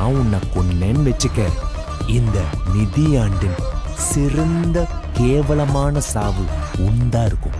நான் உன்னை கொன்னேன்னு வச்சுக்க இந்த நிதியாண்டின் சிறந்த கேவலமான சாவு உண்டா இருக்கும்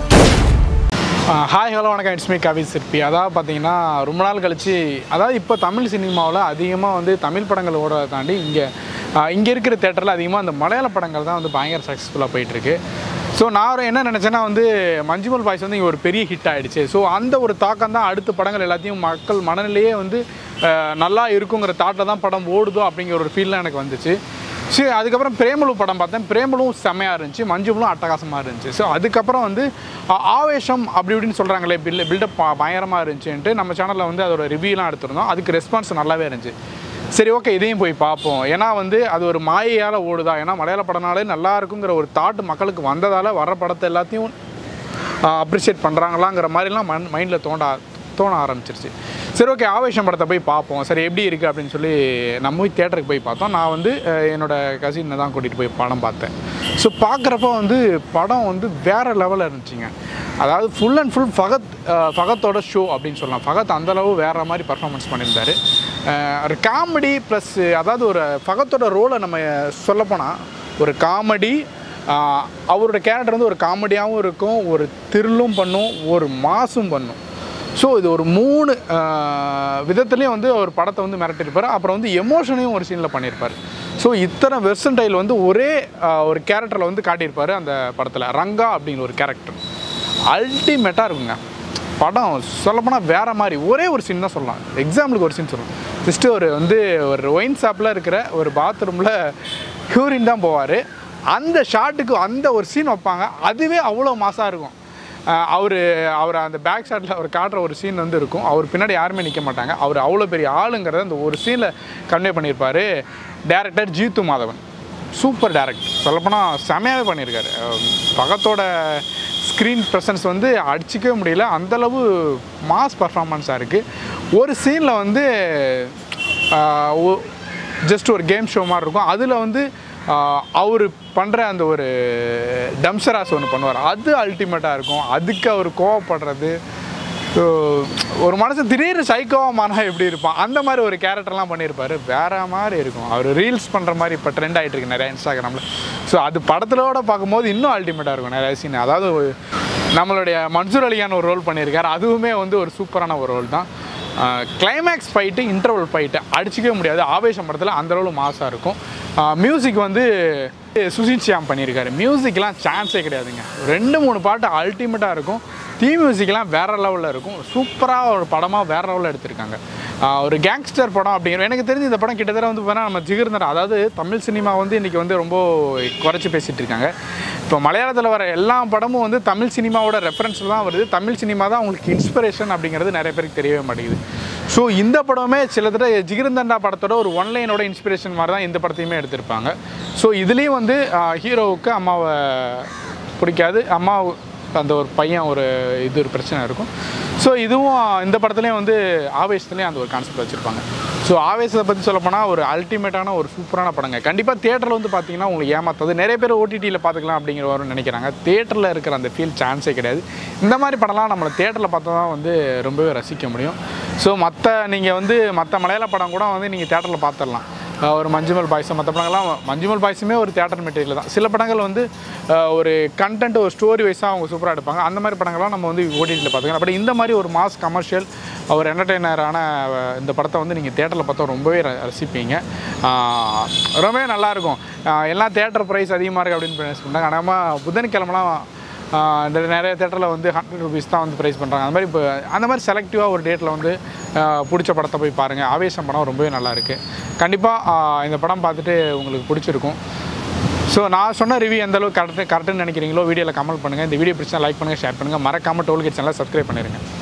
ஹாய் ஹலோ வணக்கம் இட்ஸ் மீ கவி சிற்பி அதாவது பார்த்தீங்கன்னா ரொம்ப நாள் கழிச்சு அதாவது இப்போ தமிழ் சினிமாவில் அதிகமாக வந்து தமிழ் படங்கள் ஓடுறதை தாண்டி இங்கே இங்கே இருக்கிற தேட்டரில் அதிகமாக அந்த மலையாள படங்கள் தான் வந்து பயங்கர சக்ஸஸ்ஃபுல்லாக போயிட்டுருக்கு ஸோ நான் என்ன நினச்சேன்னா வந்து மஞ்சுமல் பாய்ஸ் வந்து இங்கே ஒரு பெரிய ஹிட் ஆகிடுச்சு ஸோ அந்த ஒரு தாக்கம் தான் அடுத்த படங்கள் எல்லாத்தையும் மக்கள் மனநிலையே வந்து அஹ், நல்லா இருக்குங்கிற தாட்டில் தான் படம் ஓடுதோ அப்படிங்கிற ஒரு ஃபீல்லாம் எனக்கு வந்துச்சு சரி அதுக்கப்புறம் பிரேமலு படம் பார்த்தேன் பிரேமலும் செம்மையாக இருந்துச்சு மஞ்சுமலும் அட்டகாசமாக இருந்துச்சு ஸோ அதுக்கப்புறம் வந்து ஆ- ஆவேசம் அப்படி இப்படின்னு சொல்கிறாங்களே பில் பில்டப் பயங்கரமாக இருந்துச்சுன்ட்டு நம்ம சேனலில் வந்து அதோட ரிவ்யூலாம் எடுத்திருந்தோம் அதுக்கு ரெஸ்பான்ஸ் நல்லாவே இருந்துச்சு சரி ஓகே இதையும் போய் பார்ப்போம் ஏன்னா வந்து அது ஒரு மாயையால் ஓடுதா ஏன்னா மலையாள படம்னாலே நல்லா இருக்குங்கிற ஒரு தாட் மக்களுக்கு வந்ததால் வர படத்தை எல்லாத்தையும் அப்ரிஷியேட் பண்ணுறாங்களாங்கிற மாதிரிலாம் மண் மைண்டில் தோண்ட தோண ஆரம்பிச்சிருச்சு சரி ஓகே ஆவேசம் படத்தை போய் பார்ப்போம் சரி எப்படி இருக்குது அப்படின்னு சொல்லி நம்ம போய் தேட்டருக்கு போய் பார்த்தோம் நான் வந்து அஹ், என்னோட கசினை தான் கூட்டிகிட்டு போய் படம் பார்த்தேன் ஸோ பார்க்குறப்ப வந்து படம் வந்து வேறு லெவலில் இருந்துச்சுங்க அதாவது ஃபுல் அண்ட் ஃபுல் ஃபகத் அஹ், ஃபகத்தோட ஷோ அப்படின்னு சொல்லலாம் ஃபகத் அந்தளவு வேறு மாதிரி பர்ஃபார்மன்ஸ் பண்ணியிருந்தாரு அஹ், ஒரு காமெடி ப்ளஸ் அதாவது ஒரு ஃபகத்தோட ரோலை நம்ம சொல்லப்போனால் ஒரு காமெடி ஆஹ் அவரோட கேரக்டர் வந்து ஒரு காமெடியாகவும் இருக்கும் ஒரு திருளும் பண்ணும் ஒரு மாசும் பண்ணும் ஸோ இது ஒரு மூணு விதத்துலேயும் வந்து ஒரு படத்தை வந்து மிரட்டியிருப்பார் அப்புறம் வந்து எமோஷனையும் ஒரு சீனில் பண்ணியிருப்பார் ஸோ இத்தனை வெர்சன்டைல் வந்து ஒரே ஆஹ் ஒரு கேரக்டரில் வந்து காட்டியிருப்பார் அந்த படத்தில் ரங்கா அப்படிங்கிற ஒரு கேரக்டர் அல்டிமேட்டாக இருக்குங்க படம் சொல்லப்போனால் வேறு மாதிரி ஒரே ஒரு சீன் தான் சொல்லலாம் எக்ஸாம்பிளுக்கு ஒரு சீன் சொல்லலாம் ஜஸ்ட்டு ஒரு வந்து ஒரு ஒயின் ஷாப்பில் இருக்கிற ஒரு பாத்ரூமில் ஹியூரின் தான் போவார் அந்த ஷாட்டுக்கு அந்த ஒரு சீன் வைப்பாங்க அதுவே அவ்வளோ மாசாக இருக்கும் அவர் அவர் அந்த பேக் ஷாட்டில் அவர் காட்டுற ஒரு சீன் வந்து இருக்கும் அவர் பின்னாடி யாருமே நிற்க மாட்டாங்க அவர் அவ்வளோ பெரிய ஆளுங்கிறத அந்த ஒரு சீனில் கன்வே பண்ணியிருப்பார் director Jithu Madhavan super director சொல்லப்போனால் செமையாகவே பண்ணியிருக்காரு அஹ் பகத்தோட ஸ்க்ரீன் ப்ரெசன்ஸ் வந்து அடிச்சிக்கவே முடியல அந்தளவு மாஸ் பர்ஃபார்மன்ஸாக இருக்குது ஒரு சீனில் வந்து ஜஸ்ட் ஒரு கேம் ஷோ மாதிரி இருக்கும் அதில் வந்து அவர் பண்ணுற அந்த ஒரு டம்சராஸ் ஒன்று பண்ணுவார் அது அல்டிமேட்டாக இருக்கும் அதுக்கு அவர் கோவப்படுறது ஸோ ஒரு மனுஷன் திடீர்னு சைக்கோவாக மாறினா எப்படி இருப்பான் அந்த மாதிரி ஒரு கேரக்டர்லாம் பண்ணியிருப்பார் வேற மாதிரி இருக்கும் அவர் ரீல்ஸ் பண்ணுற மாதிரி இப்போ ட்ரெண்ட் ஆகிட்டு இருக்கு நிறைய இன்ஸ்டாகிராமில் ஸோ அது படத்திலோட பார்க்கும்போது இன்னும் அல்டிமேட்டாக இருக்கும் நிறைய சீன் அதாவது ஒரு நம்மளுடைய மன்சூர் அலிகான் ஒரு ரோல் பண்ணியிருக்காரு அதுவுமே வந்து ஒரு சூப்பரான ஒரு ரோல் தான் கிளைமேக்ஸ் ஃபைட்டு இன்டர்வல் ஃபைட்டு அடிச்சிக்கவே முடியாது ஆவேசம் படத்தில் அந்த அளவு மாசாக இருக்கும் மியூசிக் வந்து சுஷின் ஷியாம் பண்ணியிருக்காரு மியூசிக்லாம் சான்ஸே கிடையாதுங்க ரெண்டு மூணு பாட்டு அல்டிமேட்டாக இருக்கும் தீ மியூசிக்லாம் வேறு லெவலில் இருக்கும் சூப்பராக ஒரு படமாக வேறு லெவலில் எடுத்திருக்காங்க ஆஹ் ஒரு கேங்ஸ்டர் படம் அப்படிங்கிற எனக்கு தெரிஞ்சு இந்த படம் கிட்டத்தட்ட வந்து பார்த்தா நம்ம ஜிகிர்ந்தர் அதாவது தமிழ் சினிமா வந்து இன்றைக்கி வந்து ரொம்ப குறைச்சி பேசிகிட்டு இருக்காங்க இப்போ மலையாளத்தில் வர எல்லா படமும் வந்து தமிழ் சினிமாவோட ரெஃபரன்ஸில் தான் வருது தமிழ் சினிமா தான் உங்களுக்கு இன்ஸ்பிரேஷன் அப்படிங்கிறது நிறைய பேருக்கு தெரியவே மாட்டேங்குது ஸோ இந்த படமே சிலதட்ட ஜிகிருந்தண்டா படத்தோட ஒரு ஒன்லைனோட இன்ஸ்பிரேஷன் மாதிரி தான் இந்த படத்தையுமே எடுத்திருப்பாங்க ஸோ இதுலேயும் வந்து ஆஹ் ஹீரோவுக்கு அம்மாவை பிடிக்காது அம்மா அந்த ஒரு பையன் ஒரு இது ஒரு பிரச்சனை இருக்கும் ஸோ இதுவும் இந்த படத்துலேயும் வந்து ஆவேசத்துலேயும் அந்த ஒரு கான்செப்ட் வச்சுருப்பாங்க ஸோ ஆவேசத்தை பற்றி சொல்லப்போனால் ஒரு அல்டிமேட்டான ஒரு சூப்பரான படங்க கண்டிப்பாக தேட்டரில் வந்து பார்த்தீங்கன்னா உங்களுக்கு ஏமாத்தாது நிறைய பேர் ஓடிடியில் பார்த்துக்கலாம் அப்படிங்கிற ஒரு நினைக்கிறாங்க தேட்டரில் இருக்கிற அந்த ஃபீல் சான்ஸே கிடையாது இந்த மாதிரி படம்லாம் நம்மளை தேட்டரில் பார்த்தா தான் வந்து ரொம்பவே ரசிக்க முடியும் ஸோ மற்ற நீங்கள் வந்து மற்ற மலையாள படம் கூட வந்து நீங்கள் தேட்டரில் பார்த்துடலாம் அஹ் ஒரு மஞ்சுமல் பாய்ஸம் மற்ற படங்கள்லாம் மஞ்சுமல் பாய்ஸுமே ஒரு தேட்டர் மெட்டீரியல் தான் சில படங்கள் வந்து அஹ் ஒரு கண்டென்ட் ஒரு ஸ்டோரி வைஸாக அவங்க சூப்பராக எடுப்பாங்க அந்த மாதிரி படங்கள்லாம் நம்ம வந்து ஓடிடியில் பார்த்துக்கலாம் பட் இந்த மாதிரி ஒரு மாஸ் கமர்ஷியல் ஒரு என்டர்டெய்னரான இந்த படத்தை வந்து நீங்கள் தேட்டரில் பார்த்தா ரொம்பவே ர- ரசிப்பீங்க அஹ் ரொம்பவே நல்லாயிருக்கும் எல்லாம் தேட்டர் ப்ரைஸ் அதிகமாக இருக்குது அப்படின்னு சொன்னாங்க ஆனால் புதன்கிழமெலாம் ஆஹ் இந்த நிறைய தேட்டரில் வந்து ஹண்ட்ரட் ருபீஸ் தான் வந்து ப்ரைஸ் பண்ணுறாங்க அந்த மாதிரி இப்போ அந்த மாதிரி செலக்டிவாக ஒரு டேட்டில் வந்து ஆஹ் பிடிச்ச படத்தை போய் பாருங்கள் ஆவேசம் படம் ரொம்பவே நல்லா இருக்குது கண்டிப்பாக இந்த படம் பார்த்துட்டு உங்களுக்கு பிடிச்சிருக்கும் ஸோ நான் சொன்ன ரிவ்யூ எந்த அளவுக்கு கரெக்டு கரெக்டுன்னு நினைக்கிறீங்களோ வீடியோவில் கமெண்ட் பண்ணுங்கள் இந்த வீடியோ பிடிச்சா லைக் பண்ணுங்கள் ஷேர் பண்ணுங்கள் மறக்காமல் டோல்கேட் சேனலை சப்ஸ்கிரைப் பண்ணிடுங்க